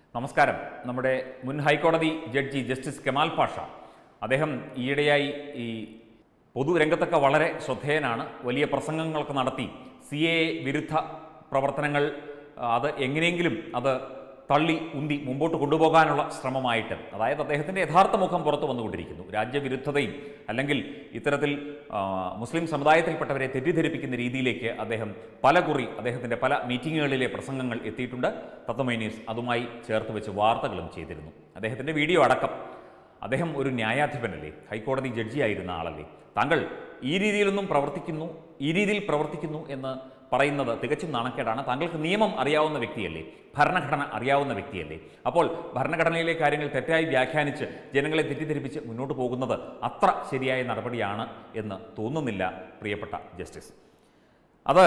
നമസ്കാരം നമ്മുടെ മുൻ ഹൈക്കോടതി ജഡ്ജി ജസ്റ്റിസ് കെമാൽ പാഷ അദ്ദേഹം ഈയിടെയായി ഈ പൊതുരംഗത്തൊക്കെ വളരെ ശ്രദ്ധേയനാണ് വലിയ പ്രസംഗങ്ങളൊക്കെ നടത്തി സി എ വിരുദ്ധ പ്രവർത്തനങ്ങൾ ആ, അത് എങ്ങനെയെങ്കിലും അത് തള്ളി ഉന്തി മുമ്പോട്ട് കൊണ്ടുപോകാനുള്ള ശ്രമമായിട്ട് അതായത് അദ്ദേഹത്തിൻ്റെ യഥാർത്ഥ മുഖം പുറത്തു വന്നുകൊണ്ടിരിക്കുന്നു രാജ്യവിരുദ്ധതയും അല്ലെങ്കിൽ ഇത്തരത്തിൽ ആ, മുസ്ലിം സമുദായത്തിൽപ്പെട്ടവരെ തെറ്റിദ്ധരിപ്പിക്കുന്ന രീതിയിലേക്ക് അദ്ദേഹം പലകുറി അദ്ദേഹത്തിൻ്റെ പല മീറ്റിങ്ങുകളിലെ പ്രസംഗങ്ങൾ എത്തിയിട്ടുണ്ട് തത്വമൈ ന്യൂസ് അതുമായി ചേർത്ത് വെച്ച് വാർത്തകളും ചെയ്തിരുന്നു അദ്ദേഹത്തിൻ്റെ വീഡിയോ അടക്കം അദ്ദേഹം ഒരു ന്യായാധിപനല്ലേ ഹൈക്കോടതി ജഡ്ജിയായിരുന്ന ആളല്ലേ താങ്കൾ ഈ രീതിയിലൊന്നും പ്രവർത്തിക്കുന്നു ഈ രീതിയിൽ പ്രവർത്തിക്കുന്നു എന്ന് പറയുന്നത് തികച്ചും നാണക്കേടാണ് താങ്കൾക്ക് നിയമം അറിയാവുന്ന വ്യക്തിയല്ലേ ഭരണഘടന അറിയാവുന്ന വ്യക്തിയല്ലേ അപ്പോൾ ഭരണഘടനയിലെ കാര്യങ്ങൾ തെറ്റായി വ്യാഖ്യാനിച്ച് ജനങ്ങളെ തെറ്റിദ്ധരിപ്പിച്ച് മുന്നോട്ട് പോകുന്നത് അത്ര ശരിയായ നടപടിയാണ് എന്ന് തോന്നുന്നില്ല പ്രിയപ്പെട്ട ജസ്റ്റിസ് അത്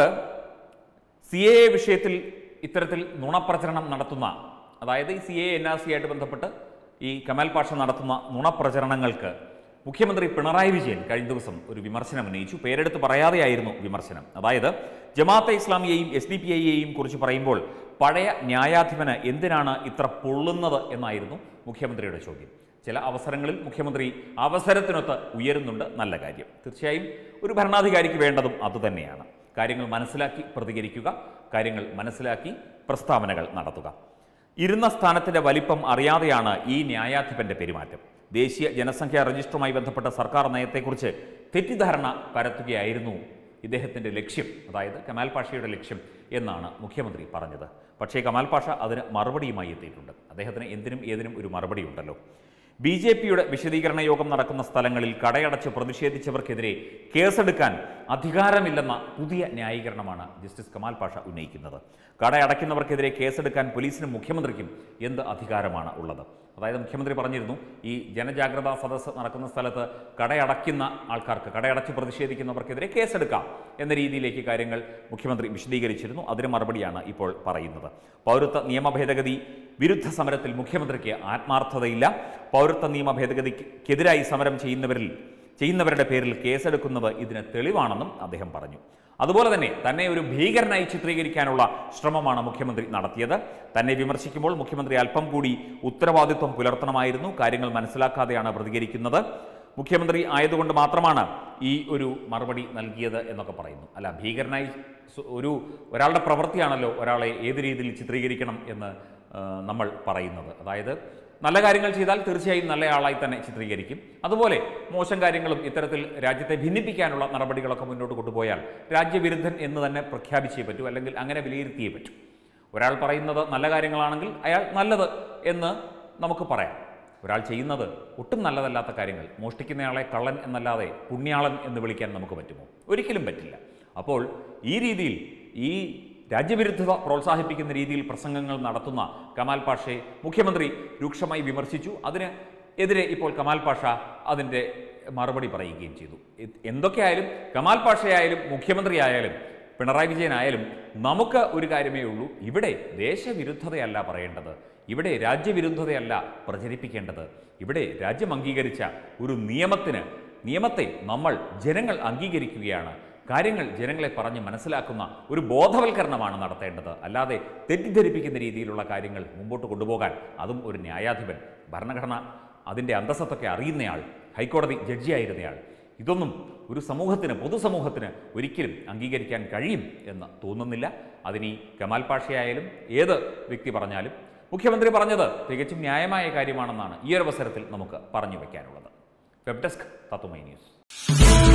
സി എ വിഷയത്തിൽ ഇത്തരത്തിൽ നുണപ്രചരണം നടത്തുന്ന അതായത് ഈ C A N R C ആയിട്ട് ബന്ധപ്പെട്ട് ഈ കമാൽ പാഷ നടത്തുന്ന നുണപ്രചരണങ്ങൾക്ക് മുഖ്യമന്ത്രി പിണറായി വിജയൻ കഴിഞ്ഞ ദിവസം ഒരു വിമർശനം ഉന്നയിച്ചു പേരെടുത്ത് പറയാതെയായിരുന്നു വിമർശനം അതായത് ജമാഅത്തെ ഇസ്ലാമിയെയും എസ് ഡി പി ഐയെയും കുറിച്ച് പറയുമ്പോൾ പഴയ ന്യായാധിപന് എന്തിനാണ് ഇത്ര പൊള്ളുന്നത് എന്നായിരുന്നു മുഖ്യമന്ത്രിയുടെ ചോദ്യം ചില അവസരങ്ങളിൽ മുഖ്യമന്ത്രി അവസരത്തിനൊത്ത് ഉയരുന്നുണ്ട് നല്ല കാര്യം തീർച്ചയായും ഒരു ഭരണാധികാരിക്ക് വേണ്ടതും അതുതന്നെയാണ് കാര്യങ്ങൾ മനസ്സിലാക്കി പ്രതികരിക്കുക കാര്യങ്ങൾ മനസ്സിലാക്കി പ്രസ്താവനകൾ നടത്തുക ഇരുന്ന സ്ഥാനത്തിന്റെ വലിപ്പം അറിയാതെയാണ് ഈ ന്യായാധിപന്റെ പെരുമാറ്റം ദേശീയ ജനസംഖ്യാ രജിസ്റ്ററുമായി ബന്ധപ്പെട്ട സർക്കാർ നയത്തെക്കുറിച്ച് തെറ്റിദ്ധാരണ പരത്തുകയായിരുന്നു ഇദ്ദേഹത്തിന്റെ ലക്ഷ്യം അതായത് കമാൽ പാഷയുടെ ലക്ഷ്യം എന്നാണ് മുഖ്യമന്ത്രി പറഞ്ഞത് പക്ഷേ കമാൽ പാഷ അതിന് മറുപടിയുമായി എത്തിയിട്ടുണ്ട് അദ്ദേഹത്തിന് എന്തിനും ഏതിനും ഒരു മറുപടി ഉണ്ടല്ലോ ബി ജെ പിയുടെ വിശദീകരണ യോഗം നടക്കുന്ന സ്ഥലങ്ങളിൽ കടയടച്ച് പ്രതിഷേധിച്ചവർക്കെതിരെ കേസെടുക്കാൻ അധികാരമില്ലെന്ന പുതിയ ന്യായീകരണമാണ് ജസ്റ്റിസ് കമാൽ പാഷ ഉന്നയിക്കുന്നത് കടയടയ്ക്കുന്നവർക്കെതിരെ കേസെടുക്കാൻ പോലീസിനും മുഖ്യമന്ത്രിക്കും എന്ത് അധികാരമാണ് ഉള്ളത് അതായത് മുഖ്യമന്ത്രി പറഞ്ഞിരുന്നു ഈ ജനജാഗ്രതാ സദസ്സ് നടക്കുന്ന സ്ഥലത്ത് കടയടയ്ക്കുന്ന ആൾക്കാർക്ക് കടയടച്ച് പ്രതിഷേധിക്കുന്നവർക്കെതിരെ കേസെടുക്കാം എന്ന രീതിയിലേക്ക് കാര്യങ്ങൾ മുഖ്യമന്ത്രി വിശദീകരിച്ചിരുന്നു അതിന് മറുപടിയാണ് ഇപ്പോൾ പറയുന്നത് പൗരത്വ നിയമ ഭേദഗതി വിരുദ്ധ സമരത്തിൽ മുഖ്യമന്ത്രിക്ക് ആത്മാർത്ഥതയില്ല പൗരത്വ നിയമ ഭേദഗതിക്കെതിരായി സമരം ചെയ്യുന്നവരിൽ ചെയ്യുന്നവരുടെ പേരിൽ കേസെടുക്കുന്നത് ഇതിന് തെളിവാണെന്നും അദ്ദേഹം പറഞ്ഞു അതുപോലെ തന്നെ തന്നെ ഒരു ഭീകരനായി ചിത്രീകരിക്കാനുള്ള ശ്രമമാണ് മുഖ്യമന്ത്രി നടത്തിയത് തന്നെ വിമർശിക്കുമ്പോൾ മുഖ്യമന്ത്രി അല്പം കൂടി ഉത്തരവാദിത്വം പുലർത്തണമായിരുന്നു കാര്യങ്ങൾ മനസ്സിലാക്കാതെയാണ് പ്രതികരിക്കുന്നത് മുഖ്യമന്ത്രി ആയതുകൊണ്ട് മാത്രമാണ് ഈ ഒരു മറുപടി നൽകിയത് എന്നൊക്കെ പറയുന്നു അല്ല ഭീകരനായി സു- ഒരു ഒരാളുടെ പ്രവൃത്തിയാണല്ലോ ഒരാളെ ഏത് രീതിയിൽ ചിത്രീകരിക്കണം എന്ന് ആ, നമ്മൾ പറയുന്നത് അതായത് നല്ല കാര്യങ്ങൾ ചെയ്താൽ തീർച്ചയായും നല്ല ആളായി തന്നെ ചിത്രീകരിക്കും അതുപോലെ മോശം കാര്യങ്ങളും ഇത്തരത്തിൽ രാജ്യത്തെ ഭിന്നിപ്പിക്കാനുള്ള നടപടികളൊക്കെ മുന്നോട്ട് കൊണ്ടുപോയാൽ രാജ്യവിരുദ്ധൻ എന്ന് തന്നെ പ്രഖ്യാപിച്ചേ പറ്റൂ അല്ലെങ്കിൽ അങ്ങനെ വിലയിരുത്തിയേ പറ്റൂ ഒരാൾ പറയുന്നത് നല്ല കാര്യങ്ങളാണെങ്കിൽ അയാൾ നല്ലത് എന്ന് നമുക്ക് പറയാം ഒരാൾ ചെയ്യുന്നത് ഒട്ടും നല്ലതല്ലാത്ത കാര്യങ്ങൾ മോഷ്ടിക്കുന്നയാളെ കള്ളൻ എന്നല്ലാതെ പുണ്യാളൻ എന്ന് വിളിക്കാൻ നമുക്ക് പറ്റുമോ ഒരിക്കലും പറ്റില്ല അപ്പോൾ ഈ രീതിയിൽ ഈ രാജ്യവിരുദ്ധത പ്രോത്സാഹിപ്പിക്കുന്ന രീതിയിൽ പ്രസംഗങ്ങൾ നടത്തുന്ന കമാൽ പാഷയെ മുഖ്യമന്ത്രി രൂക്ഷമായി വിമർശിച്ചു അതിന് എതിരെ ഇപ്പോൾ കമാൽ പാഷ അതിൻ്റെ മറുപടി പറയുകയും ചെയ്തു എ- എന്തൊക്കെയായാലും കമാൽ പാഷയായാലും മുഖ്യമന്ത്രി ആയാലും പിണറായി വിജയനായാലും നമുക്ക് ഒരു കാര്യമേ ഉള്ളൂ ഇവിടെ ദേശവിരുദ്ധതയല്ല പറയേണ്ടത് ഇവിടെ രാജ്യവിരുദ്ധതയല്ല പ്രചരിപ്പിക്കേണ്ടത് ഇവിടെ രാജ്യം അംഗീകരിച്ച ഒരു നിയമത്തിന് നിയമത്തെ നമ്മൾ ജനങ്ങൾ അംഗീകരിക്കുകയാണ് കാര്യങ്ങൾ ജനങ്ങളെ പറഞ്ഞ് മനസ്സിലാക്കുന്ന ഒരു ബോധവൽക്കരണമാണ് നടത്തേണ്ടത് അല്ലാതെ തെറ്റിദ്ധരിപ്പിക്കുന്ന രീതിയിലുള്ള കാര്യങ്ങൾ മുമ്പോട്ട് കൊണ്ടുപോകാൻ അതും ഒരു ന്യായാധിപൻ ഭരണഘടന അതിൻ്റെ അന്തസ്സത്തൊക്കെ അറിയുന്നയാൾ ഹൈക്കോടതി ജഡ്ജിയായിരുന്നയാൾ ഇതൊന്നും ഒരു സമൂഹത്തിന് പൊതുസമൂഹത്തിന് ഒരിക്കലും അംഗീകരിക്കാൻ കഴിയും എന്ന് തോന്നുന്നില്ല അതിനി കമാൽ പാഷയായാലും ഏത് വ്യക്തി പറഞ്ഞാലും മുഖ്യമന്ത്രി പറഞ്ഞത് തികച്ചും ന്യായമായ കാര്യമാണെന്നാണ് ഈ ഒരു അവസരത്തിൽ നമുക്ക് പറഞ്ഞു വയ്ക്കാനുള്ളത് വെബ് ഡെസ്ക് തത്വമൈ ന്യൂസ്